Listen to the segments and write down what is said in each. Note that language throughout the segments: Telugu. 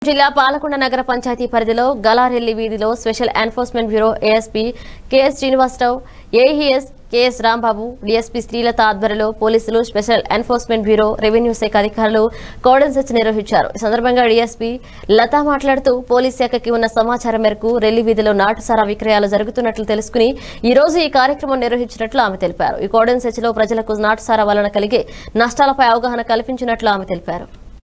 జిల్లా పాలకొండ నగర పంచాయతీ పరిధిలో గలారెల్లి వీధిలో special enforcement bureau ASP KS Srinivasarao AES KS Rambabu DSP Srilatha ఆధ్వర్యంలో పోలీసులు స్పెషల్ ఎన్ఫోర్స్మెంట్ బ్యూరో రెవెన్యూ శాఖ అధికారులు కోడన్ సెర్చ్ నిర్వహించారు ఈ సందర్భంగా డీఎస్పీ లతా మాట్లాడుతూ పోలీస్ శాఖకి ఉన్న సమాచారం మేరకు రెల్లి వీధిలో నాటుసారా విక్రయాలు జరుగుతున్నట్లు తెలుసుకుని ఈ రోజు ఈ కార్యక్రమం నిర్వహించినట్లు ఆమె తెలిపారు ఈ కోడన్ సెర్చ్ లో ప్రజలకు నాటుసారా వలన కలిగే నష్టాలపై అవగాహన కల్పించినట్లు ఆమె తెలిపారు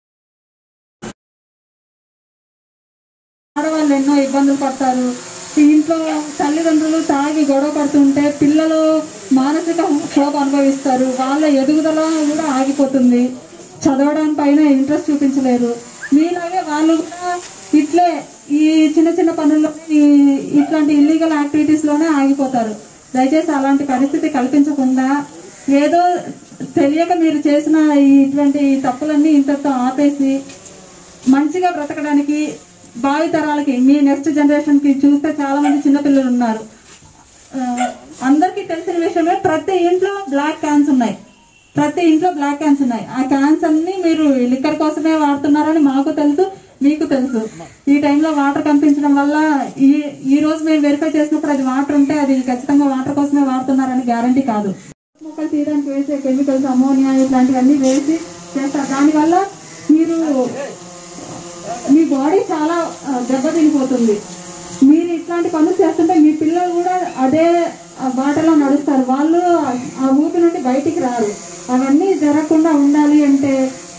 ఆడవాళ్ళు ఎన్నో ఇబ్బందులు పడతారు ఇంట్లో తల్లిదండ్రులు తాగి గొడవ పడుతుంటే పిల్లలు మానసిక క్షోభ అనుభవిస్తారు వాళ్ళ ఎదుగుదల కూడా ఆగిపోతుంది చదవడం పైన ఇంట్రెస్ట్ చూపించలేరు మీలాగే వాళ్ళు కూడా ఇట్లే ఈ చిన్న చిన్న పనుల్లో ఈ ఇట్లాంటి ఇల్లీగల్ యాక్టివిటీస్ లోనే ఆగిపోతారు దయచేసి అలాంటి పరిస్థితి కల్పించకుండా ఏదో తెలియక మీరు చేసిన ఈ ఇటువంటి తప్పులన్నీ ఇంతతో ఆపేసి మంచిగా బ్రతకడానికి భావి తరాలకి మీ నెక్స్ట్ జనరేషన్ కి చూస్తే చాలా మంది చిన్నపిల్లలు ఉన్నారు ఆ, అందరికీ తెలిసిన విషయమే ప్రతి ఇంట్లో బ్లాక్ క్యాన్స్ ఉన్నాయి ప్రతి ఇంట్లో బ్లాక్ క్యాన్స్ ఉన్నాయి ఆ క్యాన్స్ అన్ని మీరు లిక్కర్ కోసమే వాడుతున్నారని మాకు తెలుసు మీకు తెలుసు ఈ టైంలో వాటర్ కనిపించడం వల్ల ఈ ఈ రోజు మేము వెరిఫై చేసినప్పుడు అది వాటర్ ఉంటే అది ఖచ్చితంగా వాటర్ కోసమే వాడుతున్నారని గ్యారంటీ కాదు మొక్కలు తీయడానికి వేసే కెమికల్స్ అమోనియా ఇట్లాంటివన్నీ వేసి చేస్తారు దానివల్ల మీరు మీ బాడీ చాలా ఆ, దెబ్బతినిపోతుంది మీరు ఇట్లాంటి పనులు చేస్తుంటే మీ పిల్లలు కూడా అదే ఆ, బాటలో నడుస్తారు వాళ్ళు ఆ- ఆ ఊపి నుండి బయటికి రారు అవన్నీ జరగకుండా ఉండాలి అంటే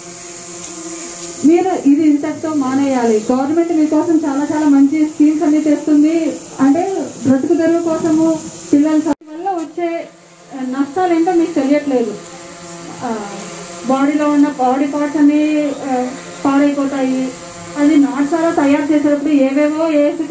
మీరు ఇది ఇంతటితో మానేయాలి గవర్నమెంట్ మీకోసం చాలా చాలా మంచి స్కీమ్స్ అన్ని తెస్తుంది అంటే బ్రతుకు తెరువు కోసము పిల్లల చదువు వల్ల వచ్చే ఆ, నష్టాలు ఏంటో మీకు తెలియట్లేదు బాడీలో ఉన్న బాడీ పార్ట్స్ అన్ని ఆ, పాడైపోతాయి అది నాటుసారా తయారు చేసేటప్పుడు ఏవేవో వేసి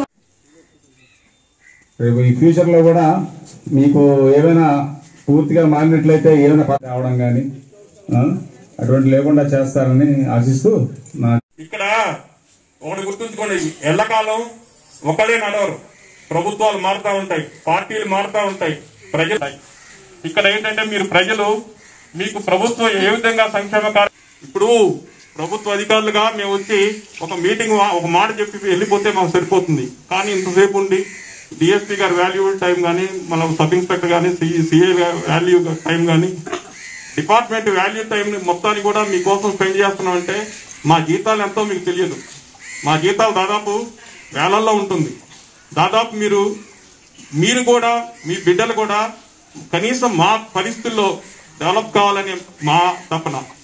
రేపు ఈ ఫ్యూచర్ లో కూడా మీకు ఏమైనా పూర్తిగా మారినట్లయితే ఏమైనా పని రావడం కానీ అటువంటి లేకుండా చేస్తారని ఆశిస్తూ నా ఇక్కడ ఒకటి గుర్తుంచుకోండి ఎల్లకాలం ఒకళ్ళే నడవరు ప్రభుత్వాలు మారుతా ఉంటాయి పార్టీలు మారుతా ఉంటాయి ప్రజలు ఇక్కడ ఏంటంటే మీరు ప్రజలు మీకు ప్రభుత్వం ఏ విధంగా సంక్షేమ కార్య ఇప్పుడు ప్రభుత్వ అధికారులుగా మేము వచ్చి ఒక మీటింగ్ వా- ఒక మాట చెప్పి వెళ్ళిపోతే మాకు సరిపోతుంది కానీ ఇంతసేపు ఉండి డిఎస్పీ గారి వాల్యూ టైం కానీ మన సబ్ ఇన్స్పెక్టర్ కానీ సిఐ వాల్యూ టైం కానీ డిపార్ట్మెంట్ వాల్యూ టైం మొత్తాన్ని కూడా మీకోసం స్పెండ్ చేస్తున్నామంటే మా జీతాలు ఎంతో మీకు తెలియదు మా జీతాలు దాదాపు వేలల్లో ఉంటుంది దాదాపు మీరు మీరు కూడా మీ బిడ్డలు కూడా కనీసం మా పరిస్థితుల్లో డెవలప్ కావాలని మా తపన